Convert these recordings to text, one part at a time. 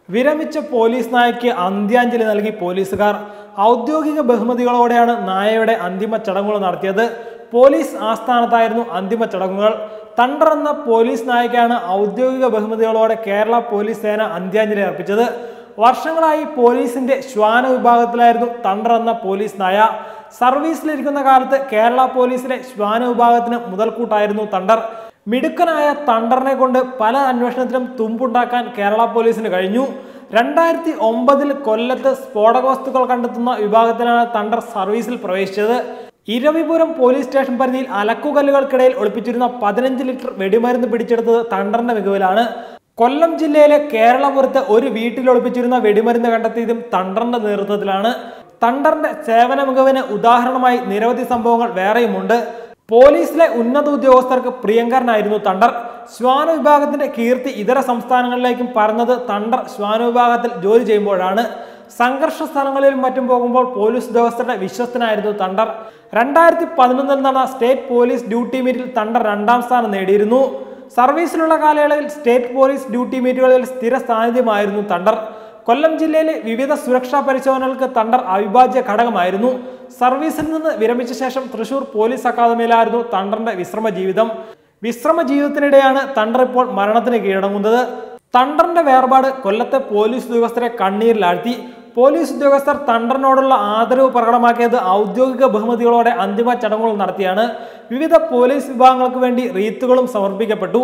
വിരമിച്ച പോലീസ് നായയ്ക്ക് അന്ത്യാഞ്ജലി നൽകി പോലീസുകാർ ഔദ്യോഗിക ബഹുമതികളോടെയാണ് നായയുടെ അന്തിമ ചടങ്ങുകൾ നടത്തിയത് പോലീസ് ആസ്ഥാനത്തായിരുന്നു അന്തിമ ചടങ്ങുകൾ തണ്ടർ എന്ന പോലീസ് നായയ്ക്കാണ് ഔദ്യോഗിക ബഹുമതികളോടെ കേരള പോലീസ് സേന അന്ത്യാഞ്ജലി അർപ്പിച്ചത് വർഷങ്ങളായി പോലീസിന്റെ ശ്വാന വിഭാഗത്തിലായിരുന്നു തണ്ടർ എന്ന പോലീസ് നായ സർവീസിലിരിക്കുന്ന കാലത്ത് കേരള പോലീസിലെ ശ്വാന വിഭാഗത്തിന് മുതൽക്കൂട്ടായിരുന്നു തണ്ടർ മിടുക്കനായ തണ്ടറിനെ കൊണ്ട് പല അന്വേഷണത്തിലും തുമ്പുണ്ടാക്കാൻ കേരള പോലീസിന് കഴിഞ്ഞു രണ്ടായിരത്തി ഒമ്പതിൽ കൊല്ലത്ത് സ്ഫോടക വസ്തുക്കൾ കണ്ടെത്തുന്ന വിഭാഗത്തിലാണ് തണ്ടർ സർവീസിൽ പ്രവേശിച്ചത് ഇരവിപുരം പോലീസ് സ്റ്റേഷൻ പരിധിയിൽ അലക്കുകല്ലുകൾക്കിടയിൽ ഒളിപ്പിച്ചിരുന്ന പതിനഞ്ച് ലിറ്റർ വെടിമരുന്ന് പിടിച്ചെടുത്തത് തണ്ടറിന്റെ മികവിലാണ് കൊല്ലം ജില്ലയിലെ കേരളപുരത്ത് ഒരു വീട്ടിൽ ഒളിപ്പിച്ചിരുന്ന വെടിമരുന്ന് കണ്ടെത്തിയതും തണ്ടറിന്റെ നേതൃത്വത്തിലാണ് തണ്ടറിന്റെ സേവന മികവിന് ഉദാഹരണമായി നിരവധി സംഭവങ്ങൾ വേറെയുമുണ്ട് പോലീസിലെ ഉന്നത ഉദ്യോഗസ്ഥർക്ക് പ്രിയങ്കരനായിരുന്നു തണ്ടർ ശ്വാന വിഭാഗത്തിന്റെ കീർത്തി ഇതര സംസ്ഥാനങ്ങളിലേക്കും പറഞ്ഞത് തണ്ടർ ശ്വാന വിഭാഗത്തിൽ ജോലി ചെയ്യുമ്പോഴാണ് സംഘർഷ സ്ഥലങ്ങളിലും മറ്റും പോകുമ്പോൾ പോലീസ് ഉദ്യോഗസ്ഥരുടെ വിശ്വസ്തനായിരുന്നു തണ്ടർ രണ്ടായിരത്തി പതിനൊന്നിൽ നടന്ന സ്റ്റേറ്റ് പോലീസ് ഡ്യൂട്ടി മീറ്റിൽ തണ്ടർ രണ്ടാം സ്ഥാനം നേടിയിരുന്നു സർവീസിലുള്ള കാലയളവിൽ സ്റ്റേറ്റ് പോലീസ് ഡ്യൂട്ടി മീറ്റുകളിൽ സ്ഥിര സാന്നിധ്യമായിരുന്നു തണ്ടർ കൊല്ലം ജില്ലയിലെ വിവിധ സുരക്ഷാ പരിശോധനകൾക്ക് തണ്ടർ അവിഭാജ്യ ഘടകമായിരുന്നു സർവീസിൽ നിന്ന് വിരമിച്ച ശേഷം തൃശൂർ പോലീസ് അക്കാദമിയിലായിരുന്നു തണ്ടറിന്റെ വിശ്രമ ജീവിതം വിശ്രമ ജീവിതത്തിനിടെയാണ് തണ്ടർ ഇപ്പോൾ മരണത്തിന് കീഴടങ്ങുന്നത് തണ്ടറിന്റെ വേർപാട് കൊല്ലത്തെ പോലീസ് ഉദ്യോഗസ്ഥരെ കണ്ണീരിലാഴ്ത്തി പോലീസ് ഉദ്യോഗസ്ഥർ തണ്ടറിനോടുള്ള ആദരവ് പ്രകടമാക്കിയത് ഔദ്യോഗിക ബഹുമതികളോടെ അന്തിമ ചടങ്ങുകൾ നടത്തിയാണ് വിവിധ പോലീസ് വിഭാഗങ്ങൾക്ക് വേണ്ടി റീത്തുകളും സമർപ്പിക്കപ്പെട്ടു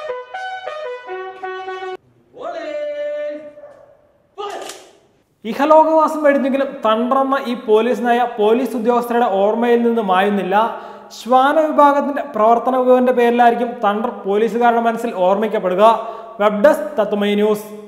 ഇഹലോകവാസം വെടിഞ്ഞെങ്കിലും തണ്ടറെന്ന ഈ പോലീസ് നയ പോലീസ് ഉദ്യോഗസ്ഥരുടെ ഓർമ്മയിൽ നിന്ന് മായുന്നില്ല ശ്വാന വിഭാഗത്തിന്റെ പ്രവർത്തന മികവിന്റെ പേരിലായിരിക്കും തണ്ടർ പോലീസുകാരുടെ മനസ്സിൽ ഓർമ്മിക്കപ്പെടുക വെബ് ഡെസ്ക് തത്തുമൈ ന്യൂസ്